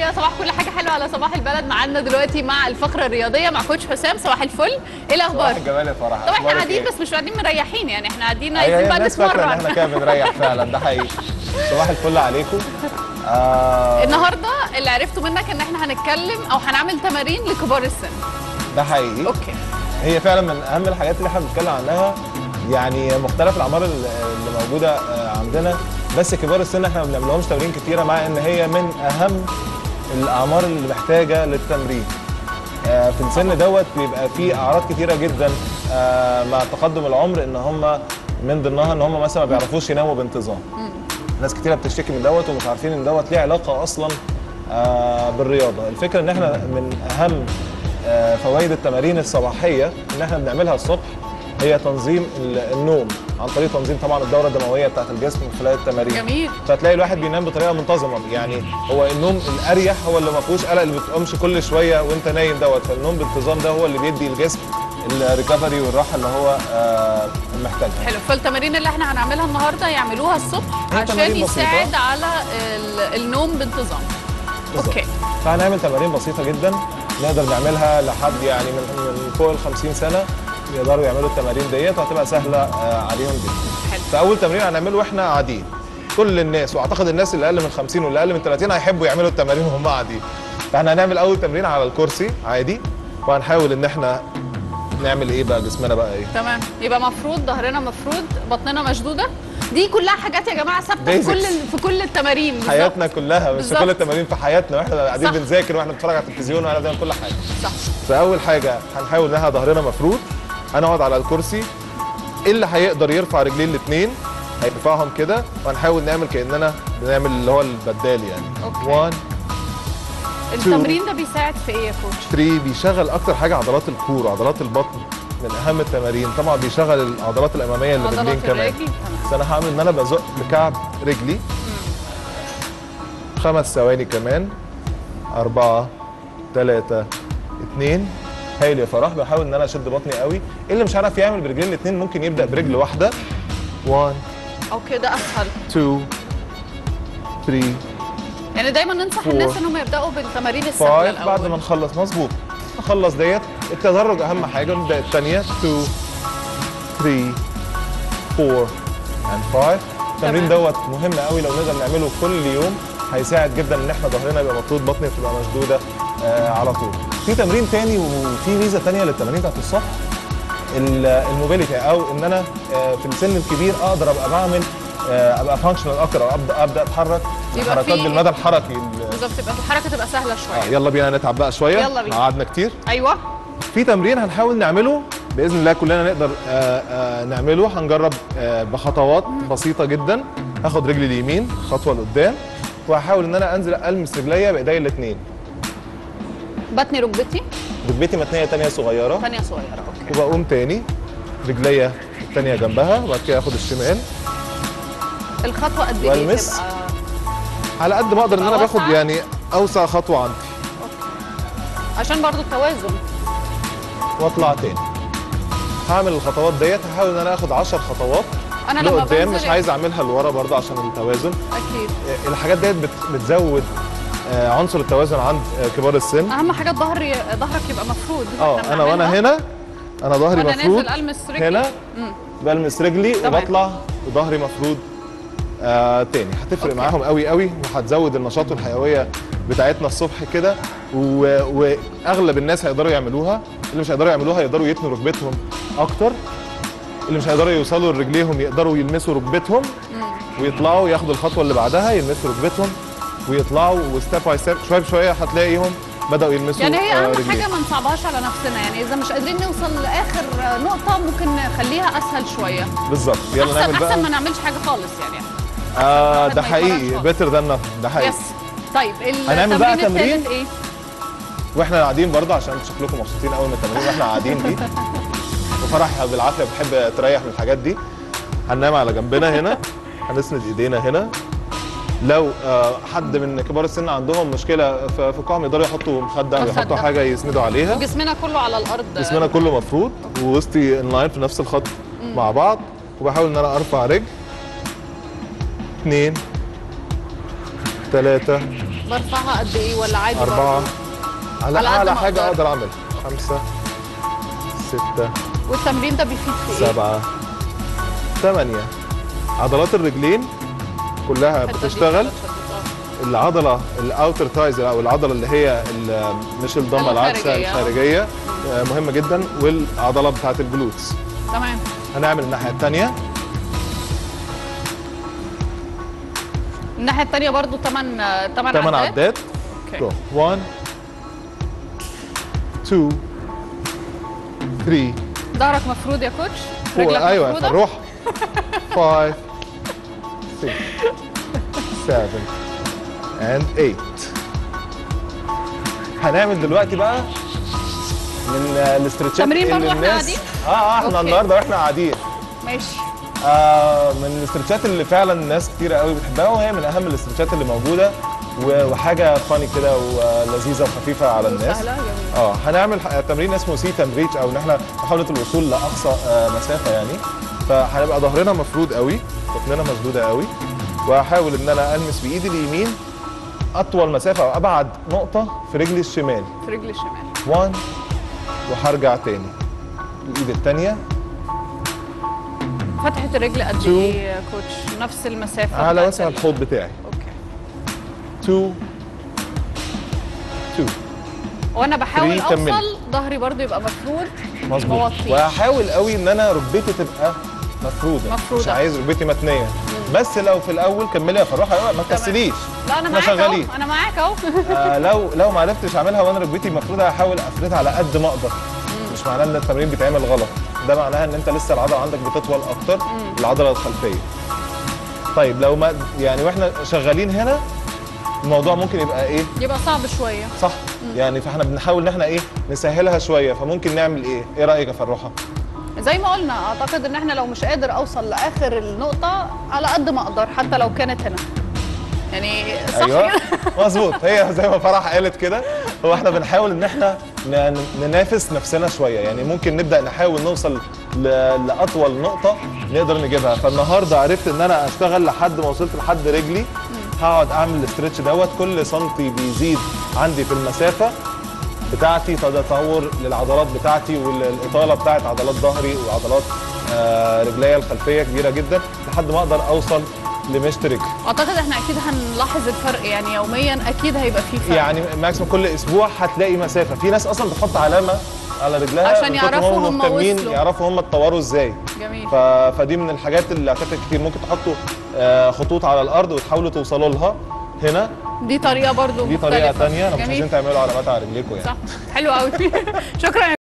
كده صباح كل حاجه حلوه على صباح البلد معانا دلوقتي مع الفقره الرياضيه مع كوتش حسام صباح الفل ايه صباح الاخبار الجمال يا فرح طب احنا أخبارك قاعدين إيه؟ بس مش قاعدين مريحين يعني احنا قاعدين أيوة، عايزين هي بقى الناس فاكره ان احنا نتمرن كده بنريح فعلا ده حقيقي صباح الفل عليكم آه النهارده اللي عرفته منك ان احنا هنتكلم او هنعمل تمارين لكبار السن ده حقيقي اوكي هي فعلا من اهم الحاجات اللي احنا بنتكلم عنها يعني مختلف الاعمار اللي اللي موجوده آه، عندنا بس كبار السن احنا ما بنعملهمش تمارين كتيره مع ان هي من اهم الاعمار اللي محتاجه للتمرين آه، في السن دوت بيبقى فيه اعراض كتيره جدا آه، مع تقدم العمر ان هم من ضمنها ان هم مثلا ما بيعرفوش يناموا بانتظام ناس كتيره بتشتكي من دوت ومش عارفين ان دوت ليه علاقه اصلا آه، بالرياضه الفكره ان احنا من اهم آه، فوائد التمارين الصباحيه ان احنا بنعملها الصبح هي تنظيم ال- النوم عن طريق تنظيم طبعا الدوره الدمويه بتاعت الجسم من خلال التمارين جميل فتلاقي الواحد بينام بطريقه منتظمه يعني هو النوم الاريح هو اللي ما فيهوش قلق اللي بتقومش كل شويه وانت نايم دوت فالنوم بانتظام ده هو اللي بيدي الجسم الريكفري والراحه اللي هو آه، محتاجها حلو فالتمارين اللي احنا هنعملها النهارده يعملوها الصبح هي عشان تمارين بسيطة. يساعد على ال- النوم بانتظام بالظبط. اوكي فهنعمل تمارين بسيطه جدا نقدر نعملها لحد يعني من من فوق ال 50 سنه يقدروا يعملوا التمارين ديت وهتبقى سهله آه، عليهم جدا. حلو فاول تمرين هنعمله واحنا قاعدين. كل الناس واعتقد الناس اللي اقل من 50 واللي اقل من 30 هيحبوا يعملوا التمارين وهم قاعدين. فاحنا هنعمل اول تمرين على الكرسي عادي وهنحاول ان احنا نعمل ايه بقى جسمنا بقى ايه؟ تمام يبقى مفروض ظهرنا مفروض بطننا مشدوده دي كلها حاجات يا جماعه ثابته في كل Basics. في كل التمارين بالظبط. حياتنا كلها مش في بالظبط. كل التمارين في حياتنا واحنا قاعدين صح. بنذاكر واحنا بنتفرج على التلفزيون واحنا بنعمل كل حاجه. صح فاول حاجه هنحاول انها ظهرنا مفرود هنقعد على الكرسي اللي هيقدر يرفع رجليه الاثنين هيرفعهم كده وهنحاول نعمل كاننا بنعمل اللي هو البدال يعني أوكي. 1 التمرين ده بيساعد في ايه يا كوتش 3 بيشغل اكتر حاجه عضلات الكور وعضلات البطن من اهم التمارين طبعا بيشغل العضلات الاماميه اللي عضلات بالرجلين كمان الرجل تمام بس انا هعمل ان انا بزق بكعب رجلي خمس ثواني كمان أربعة ثلاثة اتنين هايل يا فرح بحاول ان انا اشد بطني قوي اللي مش عارف يعمل برجلين الاتنين ممكن يبدا برجل واحده 1 او كده اسهل 2 3 يعني دايما ننصح Four. الناس انهم يبداوا بالتمارين السهله 5 الاول بعد ما نخلص مظبوط نخلص ديت التدرج اهم حاجه نبدا الثانيه 2 3 4 and 5 التمرين تمام. دوت مهم قوي لو نقدر نعمله كل يوم هيساعد جدا ان احنا ظهرنا يبقى مفروض بطني تبقى مشدوده آه على طول في تمرين تاني وفي ميزه تانيه للتمارين بتاعت الصبح ال- الموبيليتي او ان انا آه، في السن الكبير اقدر ابقى بعمل آه، ابقى فانكشنال اكتر او ابدا ابدا اتحرك يبقى حركات في- بالمدى الحركي ال- بالظبط تبقى الحركه تبقى سهله آه شويه يلا بينا نتعب بقى شويه يلا بينا. قعدنا كتير ايوه في تمرين هنحاول نعمله باذن الله كلنا نقدر آه، آه، نعمله هنجرب آه، بخطوات بسيطه جدا هاخد رجلي اليمين خطوه لقدام وهحاول ان انا انزل المس رجليا بايديا الاثنين بطني ركبتي ركبتي متنيه تانية صغيره ثانيه صغيره اوكي وبقوم تاني رجليا التانية جنبها وبعد كده اخد الشمال الخطوه قد ايه والمس. تبقى على قد ما اقدر ان انا تبقى باخد واسعة؟ يعني اوسع خطوه عندي عشان برضو التوازن واطلع تاني هعمل الخطوات ديت هحاول ان انا اخد 10 خطوات انا لما لقدام بنزل مش عايز اعملها لورا برضه عشان التوازن اكيد الحاجات ديت بت- بتزود آه، عنصر التوازن عند آه، كبار السن اهم حاجه ظهري ظهرك يبقى مفرود اه إحنا انا وانا بنعملها. هنا انا ظهري وانا مفرود نازل المس رجلي هنا مم. بلمس رجلي تمام. وبطلع وظهري مفرود آه تاني هتفرق أوكي. معاهم قوي قوي وهتزود النشاط والحيويه بتاعتنا الصبح كده و... واغلب الناس هيقدروا يعملوها اللي مش هيقدروا يعملوها يقدروا يتنوا ركبتهم اكتر اللي مش هيقدروا يوصلوا لرجليهم يقدروا يلمسوا ركبتهم ويطلعوا ياخدوا الخطوه اللي بعدها يلمسوا ركبتهم ويطلعوا وستيب باي ستيب شويه بشويه هتلاقيهم بداوا يلمسوا يعني هي آه، اهم رجليهم. حاجه ما نصعبهاش على نفسنا يعني اذا مش قادرين نوصل لاخر نقطه ممكن نخليها اسهل شويه بالظبط يلا احسن نعمل احسن ما بقى نعملش حاجه خالص يعني آه الواحد ده ما حقيقي يتمرنش بيتر ذان ده حقيقي يس طيب هنعمل بقى التمرين تمرين؟ الثالث ايه؟ واحنا قاعدين برضه عشان شكلكم مبسوطين قوي من التمارين واحنا قاعدين دي وفرح بالعافيه بتحب تريح من الحاجات دي هننام على جنبنا هنا هنسند ايدينا هنا لو آه، حد من كبار السن عندهم مشكله في في القوام يقدروا يحطوا مخده او مخدة. يحطوا حاجه يسندوا عليها جسمنا كله على الارض جسمنا كله مفروض ووسطي ان لاين في نفس الخط مع بعض وبحاول ان انا ارفع رجل اثنين ثلاثة برفعها قد ايه ولا عادي أربعة برضه؟ على على قد أعلى ما حاجة أقدر. أقدر أعملها خمسة ستة والتمرين ده بيفيد في ايه؟ سبعة ثمانية عضلات الرجلين كلها الحتة دي بتشتغل كده شدت، آه. العضله الاوتر تايز او العضله اللي هي ال- مش الضمه العكسه الخارجية. الخارجيه آه، مهمه جدا والعضله بتاعه الجلوتس تمام هنعمل الناحيه الثانيه الناحيه الثانيه برضو 8 8 ثمان عدات اوكي جو 1 2 3 ظهرك مفرود يا كوتش هو رجلك ايوه مفرودة؟ فنروح 5 6 7 and 8 هنعمل دلوقتي بقى من آه، الاسترتشات تمرين اللي برضو واحنا الناس- قاعدين؟ اه اه احنا أوكي. النهارده واحنا قاعدين ماشي آه من الاسترتشات اللي فعلا ناس كتير قوي بتحبها وهي من اهم الاسترتشات اللي موجوده و- وحاجه فاني كده ولذيذه وخفيفه على الناس سهله جميل اه هنعمل ح- تمرين اسمه سيت اند ريتش او ان احنا محاوله الوصول لاقصى آه مسافه يعني فهنبقى ظهرنا مفرود قوي بطننا مشدوده قوي وهحاول ان انا المس بايدي اليمين اطول مسافه او ابعد نقطه في رجلي الشمال في رجلي الشمال 1 وهرجع تاني الايد الثانيه فتحه الرجل قد Two. ايه يا كوتش نفس المسافه على بتاعت وسع ال- الحوض بتاعي اوكي 2 2 وانا بحاول Three، كملي. اوصل ظهري برضو يبقى مفرود مظبوط بوطي. وهحاول قوي ان انا ركبتي تبقى مفروده مفرودة. مش عايز ركبتي متنيه بس لو في الاول كملي يا فروحه ما تكسليش لا انا احنا معاك اهو شغالين. انا معاك اهو آه لو لو ما عرفتش اعملها وانا ركبتي مفروده هحاول افردها على قد ما اقدر مش معناه ان التمرين بيتعمل غلط ده معناها ان انت لسه العضله عندك بتطول اكتر العضله الخلفيه طيب لو ما يعني واحنا شغالين هنا الموضوع ممكن يبقى ايه يبقى صعب شويه صح يعني فاحنا بنحاول ان احنا ايه نسهلها شويه فممكن نعمل ايه ايه رايك يا فروحه زي ما قلنا اعتقد ان احنا لو مش قادر اوصل لاخر النقطه على قد ما اقدر حتى لو كانت هنا يعني صح ايوه كده؟ مظبوط هي زي ما فرح قالت كده هو احنا بنحاول ان احنا ن- ننافس نفسنا شويه يعني ممكن نبدا نحاول نوصل ل- لاطول نقطه نقدر نجيبها فالنهارده عرفت ان انا اشتغل لحد ما وصلت لحد رجلي هقعد اعمل الاسترتش دوت كل سنتي بيزيد عندي في المسافه بتاعتي تطور للعضلات بتاعتي والاطاله بتاعت عضلات ظهري وعضلات آه رجليا الخلفيه كبيره جدا لحد ما اقدر اوصل لمشط رجلي اعتقد احنا اكيد هنلاحظ الفرق يعني يوميا اكيد هيبقى في فرق يعني ماكسيموم كل اسبوع هتلاقي مسافه في ناس اصلا بتحط علامه على رجلها عشان من كتر ما يعرفوا هم مهتمين وصلوا. يعرفوا هم اتطوروا ازاي جميل ف... فدي من الحاجات اللي اعتقد كتير ممكن تحطوا آه، خطوط على الارض وتحاولوا توصلوا لها هنا دي طريقه برضو دي طريقه مختلفة. ثانيه انا مش جميل. عايزين تعملوا علامات على رجليكم يعني صح حلو قوي شكرا يا